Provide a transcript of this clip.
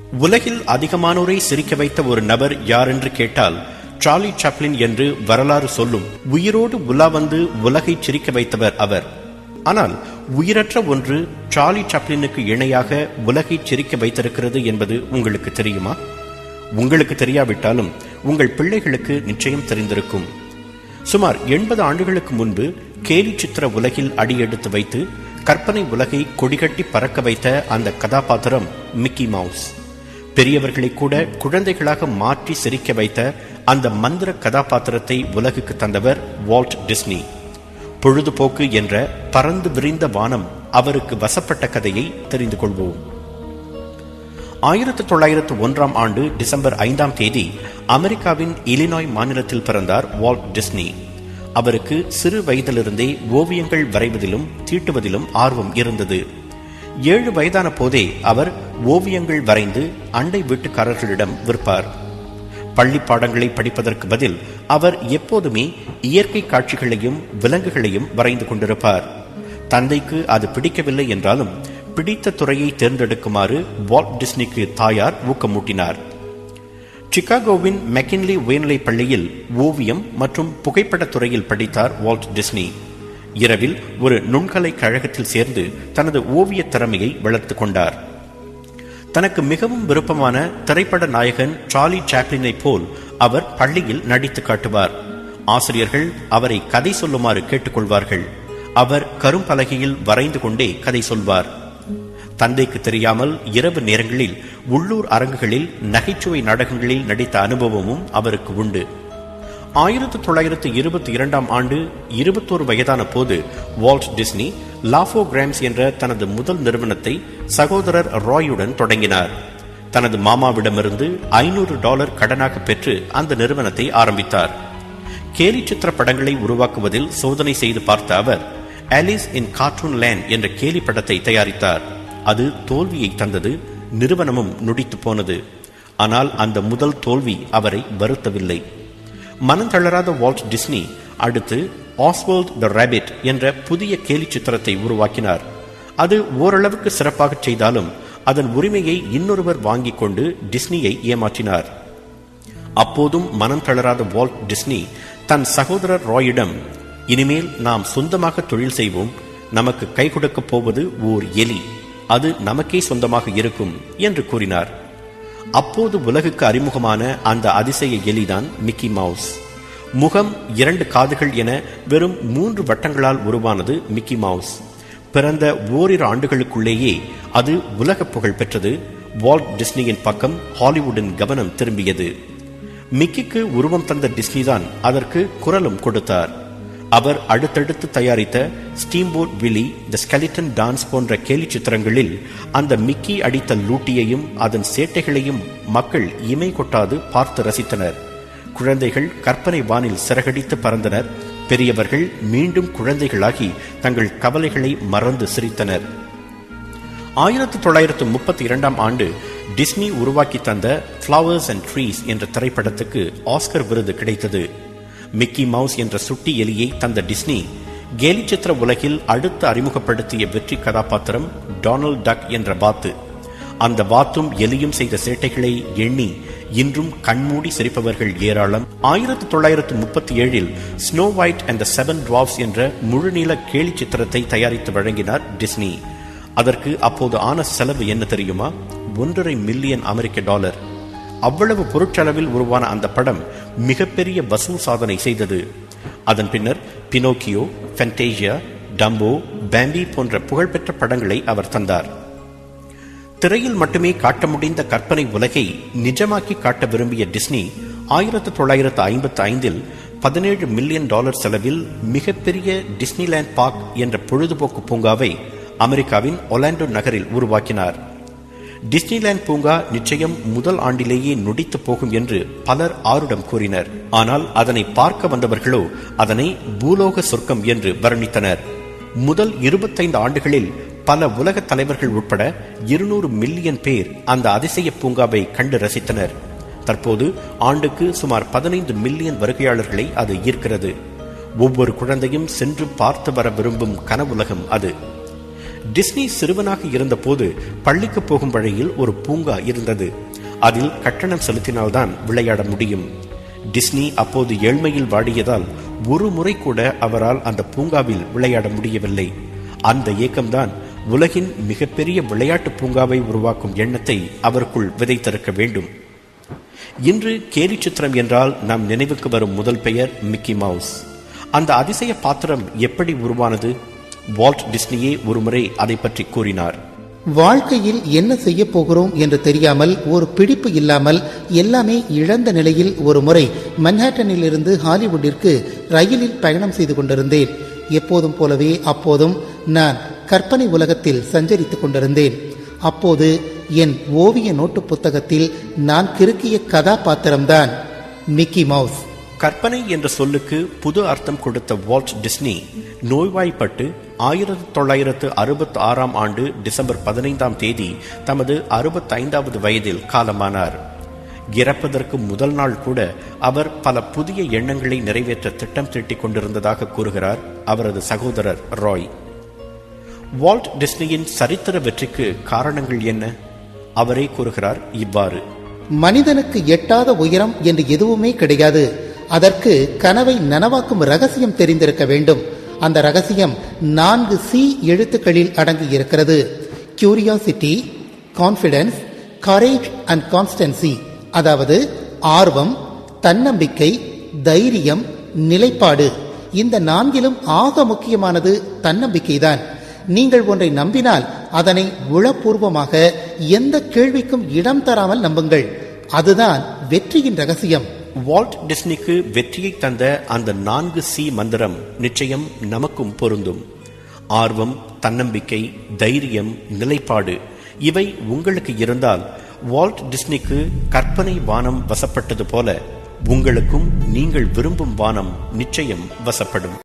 உலகில் அதிகமானோரை சிரிக்க வைத்த ஒரு நபர் யார் என்று கேட்டால் சார்லி சாப்ளின் என்று வரலாறு சொல்லும் உயிரோடு உலா வந்து உலகை சிரிக்க வைத்தவர் அவர் ஆனால் உயிரற்ற ஒன்று சார்லி சாப்ளினுக்கு இணையாக உலகை சிரிக்க வைத்திருக்கிறது என்பது உங்களுக்கு தெரியுமா உங்களுக்கு தெரியாவிட்டாலும் உங்கள் பிள்ளைகளுக்கு நிச்சயம் தெரிந்திருக்கும் சுமார் எண்பது ஆண்டுகளுக்கு முன்பு கேலி சித்திர உலகில் அடியெடுத்து வைத்து கற்பனை உலகை கொடிகட்டி பறக்க வைத்த அந்த கதாபாத்திரம் மிக்கி மவுஸ் பெரியவர்களை கூட குழந்தைகளாக மாற்றி சிரிக்க வைத்த அந்த மந்திர கதாபாத்திரத்தை உலகுக்கு தந்தவர் வால்ட் டிஸ்னி பொழுதுபோக்கு என்ற பறந்து விரிந்த வானம் அவருக்கு வசப்பட்ட கதையை தெரிந்து கொள்வோம் ஆயிரத்தி தொள்ளாயிரத்து ஒன்றாம் ஆண்டு டிசம்பர் ஐந்தாம் தேதி அமெரிக்காவின் இலினாய் மாநிலத்தில் பிறந்தார் வால்ட் டிஸ்னி அவருக்கு சிறு வயதிலிருந்தே ஓவியங்கள் வரைவதிலும் தீட்டுவதிலும் ஆர்வம் இருந்தது ஏழு வயதான போதே அவர் ஓவியங்கள் வரைந்து அண்டை வீட்டுக்காரர்களிடம் விற்பார் பள்ளி பாடங்களை படிப்பதற்கு பதில் அவர் எப்போதுமே இயற்கை காட்சிகளையும் விலங்குகளையும் வரைந்து கொண்டிருப்பார் தந்தைக்கு அது பிடிக்கவில்லை என்றாலும் பிடித்த துறையை தேர்ந்தெடுக்குமாறு வால்ட் டிஸ்னிக்கு தாயார் ஊக்கமூட்டினார் சிகாகோவின் மெக்கின்லி உயர்நிலை பள்ளியில் ஓவியம் மற்றும் புகைப்படத் துறையில் படித்தார் வால்ட் டிஸ்னி இரவில் ஒரு நுண்கலை கழகத்தில் சேர்ந்து தனது ஓவிய திறமையை வளர்த்து கொண்டார் தனக்கு மிகவும் விருப்பமான திரைப்பட நாயகன் சார்லி சாப்ளினை போல் அவர் பள்ளியில் நடித்து காட்டுவார் ஆசிரியர்கள் அவரை கதை சொல்லுமாறு கேட்டுக்கொள்வார்கள் அவர் கரும்பலகையில் வரைந்து கொண்டே கதை சொல்வார் தந்தைக்கு தெரியாமல் இரவு நேரங்களில் உள்ளூர் அரங்குகளில் நகைச்சுவை நாடகங்களில் நடித்த அனுபவமும் அவருக்கு உண்டு ஆயிரத்தி தொள்ளாயிரத்து இருபத்தி இரண்டாம் ஆண்டு இருபத்தோரு வயதான போது வால்ட் டிஸ்னி லாஃபோ கிராம்ஸ் என்ற தனது முதல் நிறுவனத்தை சகோதரர் ராயுடன் தொடங்கினார் தனது மாமாவிடமிருந்து ஐநூறு டாலர் கடனாக பெற்று அந்த நிறுவனத்தை ஆரம்பித்தார் கேலி சித்திர படங்களை உருவாக்குவதில் சோதனை செய்து பார்த்த அவர் ஆலிஸ் இன் கார்ட்டூன் லேண்ட் என்ற கேலி படத்தை தயாரித்தார் அது தோல்வியை தந்தது நிறுவனமும் நொடித்து போனது ஆனால் அந்த முதல் தோல்வி அவரை வருத்தவில்லை மனம் தளராத வால்ட் டிஸ்னி அடுத்து ஆஸ்வால்ட் த ரேபிட் என்ற புதிய கேலி சித்திரத்தை உருவாக்கினார் அது ஓரளவுக்கு சிறப்பாக செய்தாலும் அதன் உரிமையை இன்னொருவர் வாங்கிக் கொண்டு டிஸ்னியை ஏமாற்றினார் அப்போதும் மனம் தளராத வால்ட் டிஸ்னி தன் சகோதரர் ராயிடம் இனிமேல் நாம் சொந்தமாக தொழில் செய்வோம் நமக்கு கை கொடுக்கப் போவது ஓர் எலி அது நமக்கே சொந்தமாக இருக்கும் என்று கூறினார் அப்போது உலகுக்கு அறிமுகமான அந்த அதிசய எலிதான் மிக்கி மவுஸ் முகம் இரண்டு காதுகள் என வெறும் மூன்று வட்டங்களால் உருவானது மிக்கி மவுஸ் பிறந்த ஓரிரு ஆண்டுகளுக்குள்ளேயே அது உலக புகழ் பெற்றது வால்ட் டிஸ்னியின் பக்கம் ஹாலிவுட்டின் கவனம் திரும்பியது மிக்கிக்கு உருவம் தந்த டிஸ்னி தான் அதற்கு குரலும் கொடுத்தார் அவர் அடுத்தடுத்து தயாரித்த ஸ்டீம்போட் வில்லி த ஸ்கெலிட்டன் டான்ஸ் போன்ற கேலி சித்திரங்களில் அந்த மிக்கி அடித்த லூட்டியையும் அதன் சேட்டைகளையும் மக்கள் இமை கொட்டாது பார்த்து ரசித்தனர் குழந்தைகள் கற்பனை வானில் சிறகடித்து பறந்தனர் பெரியவர்கள் மீண்டும் குழந்தைகளாகி தங்கள் கவலைகளை மறந்து சிரித்தனர் ஆயிரத்தி தொள்ளாயிரத்து முப்பத்தி இரண்டாம் ஆண்டு டிஸ்னி உருவாக்கி தந்த ஃப்ளவர்ஸ் அண்ட் ட்ரீஸ் என்ற திரைப்படத்துக்கு ஆஸ்கர் விருது கிடைத்தது மிக்கி மவுஸ் என்ற சுட்டி எலியை தந்த டிஸ்னி கேலி சித்திர உலகில் அடுத்து அறிமுகப்படுத்திய வெற்றி கதாபாத்திரம் டொனால்ட் டக் என்ற வாத்து அந்த வாத்தும் எலியும் செய்த சேட்டைகளை எண்ணி இன்றும் கண்மூடி சிரிப்பவர்கள் ஏராளம் ஆயிரத்தி தொள்ளாயிரத்து முப்பத்தி ஏழில் Snow White and the Seven Dwarfs என்ற முழுநீள கேலி சித்திரத்தை தயாரித்து வழங்கினார் டிஸ்னி அதற்கு அப்போது ஆன செலவு என்ன தெரியுமா ஒன்றரை மில்லியன் அமெரிக்க டாலர் அவ்வளவு பொருட்செலவில் உருவான அந்த படம் மிகப்பெரிய வசூல் சாதனை செய்தது அதன் பின்னர் பினோக்கியோ ஃபென்டேஷியா டம்போ பேம்பி போன்ற புகழ்பெற்ற படங்களை அவர் தந்தார் திரையில் மட்டுமே காட்ட முடிந்த கற்பனை உலகை நிஜமாக்கி காட்ட விரும்பிய டிஸ்னி ஆயிரத்தி தொள்ளாயிரத்து ஐம்பத்தி ஐந்தில் பதினேழு மில்லியன் டாலர் செலவில் மிகப்பெரிய டிஸ்னிலேண்ட் பார்க் என்ற பொழுதுபோக்கு பூங்காவை அமெரிக்காவின் ஒலாண்டோ நகரில் உருவாக்கினார் டிஸ்னிலேண்ட் பூங்கா நிச்சயம் முதல் ஆண்டிலேயே நொடித்து போகும் என்று பலர் ஆருடம் கூறினர் ஆனால் அதனை பார்க்க வந்தவர்களோ அதனை பூலோக சொர்க்கம் என்று வர்ணித்தனர் முதல் இருபத்தைந்து ஆண்டுகளில் பல உலக தலைவர்கள் உட்பட இருநூறு மில்லியன் பேர் அந்த அதிசய பூங்காவை கண்டு ரசித்தனர் தற்போது ஆண்டுக்கு சுமார் பதினைந்து மில்லியன் வருகையாளர்களை அது ஈர்க்கிறது ஒவ்வொரு குழந்தையும் சென்று பார்த்து வர விரும்பும் கனவுலகம் அது டிஸ்னி சிறுவனாக இருந்தபோது பள்ளிக்கு போகும் வழியில் ஒரு பூங்கா இருந்தது அதில் கட்டணம் செலுத்தினால்தான் விளையாட முடியும் டிஸ்னி அப்போது ஏழ்மையில் வாடியதால் ஒரு முறை கூட அவரால் அந்த பூங்காவில் விளையாட முடியவில்லை அந்த ஏக்கம்தான் உலகின் மிகப்பெரிய விளையாட்டு பூங்காவை உருவாக்கும் எண்ணத்தை அவருக்குள் விதைத்திருக்க வேண்டும் இன்று கேலி சித்திரம் என்றால் நம் நினைவுக்கு வரும் முதல் பெயர் மிக்கி மவுஸ் அந்த அதிசய பாத்திரம் எப்படி உருவானது வால்ட் டிஸ்னியே ஒருமுறை அதை பற்றி கூறினார் வாழ்க்கையில் என்ன செய்ய போகிறோம் என்று தெரியாமல் ஒரு பிடிப்பு இல்லாமல் எல்லாமே இழந்த நிலையில் ஒரு முறை மன்ஹாட்டனிலிருந்து ஹாலிவுட்டிற்கு ரயிலில் பயணம் செய்து கொண்டிருந்தேன் எப்போதும் போலவே அப்போதும் நான் கற்பனை உலகத்தில் சஞ்சரித்துக் கொண்டிருந்தேன் அப்போது என் ஓவிய நோட்டு புத்தகத்தில் நான் கிறுக்கிய கதாபாத்திரம்தான் மிக்கி மவுஸ் கற்பனை என்ற சொல்லுக்கு புது அர்த்தம் கொடுத்த வால்ட் டிஸ்னி நோய்வாய்ப்பட்டு ஆயிரத்தி தொள்ளாயிரத்து அறுபத்தி ஆறாம் ஆண்டு டிசம்பர் பதினைந்தாம் தேதி தமது அறுபத்தைந்தாவது வயதில் காலமானார் இறப்பதற்கு முதல் நாள் கூட அவர் பல புதிய எண்ணங்களை நிறைவேற்ற திட்டம் தீட்டிக் கொண்டிருந்ததாக கூறுகிறார் அவரது சகோதரர் ராய் வால்ட் டிஸ்னியின் சரித்திர வெற்றிக்கு காரணங்கள் என்ன அவரே கூறுகிறார் இவ்வாறு மனிதனுக்கு எட்டாத உயரம் என்று எதுவுமே கிடையாது அதற்கு கனவை நனவாக்கும் ரகசியம் தெரிந்திருக்க வேண்டும் அந்த ரகசியம் நான்கு சி எழுத்துக்களில் அடங்கி இருக்கிறது curiosity confidence courage and constancy அதாவது ஆர்வம் தன்னம்பிக்கை தைரியம் நிலைப்பாடு இந்த நான்கிலும் ஆக முக்கியமானது தன்னம்பிக்கைதான் நீங்கள் ஒன்றை நம்பினால் அதனை உளப்பூர்வமாக எந்த கேள்விக்கும் இடம் தராமல் நம்புங்கள் அதுதான் வெற்றியின் ரகசியம் வால்ட் டிஸ்னிக்கு வெற்றியை தந்த அந்த நான்கு சி மந்திரம் நிச்சயம் நமக்கும் பொருந்தும் ஆர்வம் தன்னம்பிக்கை தைரியம் நிலைப்பாடு இவை உங்களுக்கு இருந்தால் வால்ட் டிஸ்னிக்கு கற்பனை வானம் வசப்பட்டது போல உங்களுக்கும் நீங்கள் விரும்பும் வானம் நிச்சயம் வசப்படும்